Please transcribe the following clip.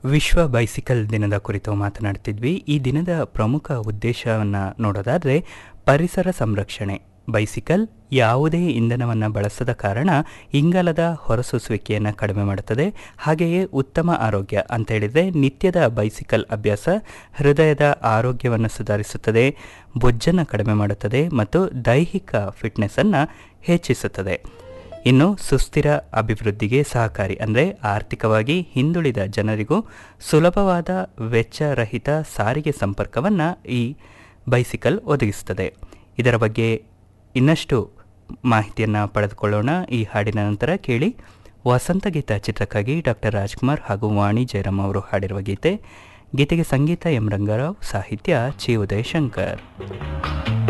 ವಿಶ್ವ ಬೈಸಿಕಲ್ ದಿನದ ಕುರಿತು ಮಾತನಾಡ್ತಿದ್ವಿ ಈ ದಿನದ ಪ್ರಮುಖ ಉದ್ದೇಶವನ್ನು ನೋಡೋದಾದರೆ ಪರಿಸರ ಸಂರಕ್ಷಣೆ ಬೈಸಿಕಲ್ ಯಾವುದೇ ಇಂಧನವನ್ನು ಬಳಸದ ಕಾರಣ ಇಂಗಾಲದ ಹೊರಸೂಸುವಿಕೆಯನ್ನು ಕಡಿಮೆ ಮಾಡುತ್ತದೆ ಹಾಗೆಯೇ ಉತ್ತಮ ಆರೋಗ್ಯ ಅಂತ ಹೇಳಿದರೆ ನಿತ್ಯದ ಬೈಸಿಕಲ್ ಅಭ್ಯಾಸ ಹೃದಯದ ಆರೋಗ್ಯವನ್ನು ಸುಧಾರಿಸುತ್ತದೆ ಬೊಜ್ಜನ್ನು ಕಡಿಮೆ ಮಾಡುತ್ತದೆ ಮತ್ತು ದೈಹಿಕ ಫಿಟ್ನೆಸ್ಸನ್ನು ಹೆಚ್ಚಿಸುತ್ತದೆ ಇನ್ನು ಸುಸ್ಥಿರ ಅಭಿವೃದ್ಧಿಗೆ ಸಹಕಾರಿ ಅಂದರೆ ಆರ್ಥಿಕವಾಗಿ ಹಿಂದುಳಿದ ಜನರಿಗೂ ಸುಲಭವಾದ ವೆಚ್ಚರಹಿತ ಸಾರಿಗೆ ಸಂಪರ್ಕವನ್ನು ಈ ಬೈಸಿಕಲ್ ಒದಗಿಸುತ್ತದೆ ಇದರ ಬಗ್ಗೆ ಇನ್ನಷ್ಟು ಮಾಹಿತಿಯನ್ನು ಪಡೆದುಕೊಳ್ಳೋಣ ಈ ಹಾಡಿನ ನಂತರ ಕೇಳಿ ವಸಂತಗೀತ ಚಿತ್ರಕ್ಕಾಗಿ ಡಾಕ್ಟರ್ ರಾಜ್ಕುಮಾರ್ ಹಾಗೂ ವಾಣಿ ಜಯರಾಮ್ ಅವರು ಹಾಡಿರುವ ಗೀತೆ ಗೀತೆಗೆ ಸಂಗೀತ ಎಂ ರಂಗರಾವ್ ಸಾಹಿತ್ಯ ಚಿ ಉದಯಶಂಕರ್